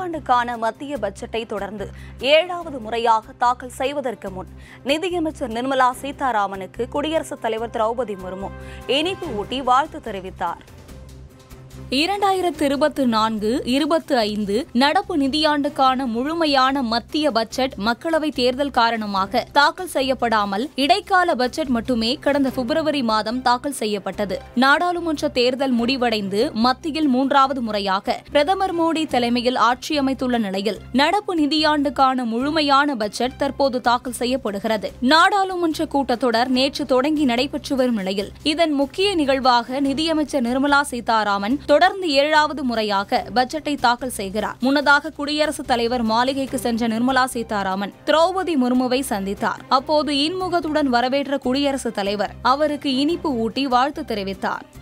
நடப்பாண்டுக்கான மத்திய பட்ஜெட்டை தொடர்ந்து ஏழாவது முறையாக தாக்கல் செய்வதற்கு முன் நிதியமைச்சர் நிர்மலா சீதாராமனுக்கு குடியரசுத் தலைவர் திரௌபதி முர்மு இனிப்பு ஊட்டி வாழ்த்து தெரிவித்தார் இரண்டாயிரத்து இருபத்து நான்கு இருபத்து ஐந்து நடப்பு நிதியாண்டுக்கான முழுமையான மத்திய பட்ஜெட் மக்களவை தேர்தல் காரணமாக தாக்கல் செய்யப்படாமல் இடைக்கால பட்ஜெட் மட்டுமே கடந்த பிப்ரவரி மாதம் தாக்கல் செய்யப்பட்டது நாடாளுமன்ற தேர்தல் முடிவடைந்து மத்தியில் மூன்றாவது முறையாக பிரதமர் மோடி தலைமையில் ஆட்சி அமைத்துள்ள நிலையில் நடப்பு நிதியாண்டுக்கான முழுமையான பட்ஜெட் தற்போது தாக்கல் செய்யப்படுகிறது நாடாளுமன்ற கூட்டத்தொடர் நேற்று தொடங்கி நடைபெற்று வரும் நிலையில் இதன் முக்கிய நிகழ்வாக நிதியமைச்சர் நிர்மலா சீதாராமன் தொடர்ந்து ஏழாவது முறையாக பட்ஜெட்டை தாக்கல் செய்கிறார் முன்னதாக குடியரசுத் தலைவர் மாளிகைக்கு சென்ற நிர்மலா சீதாராமன் திரௌபதி முர்முவை சந்தித்தார் அப்போது இன்முகத்துடன் வரவேற்ற குடியரசுத் தலைவர் அவருக்கு இனிப்பு ஊட்டி வாழ்த்து தெரிவித்தார்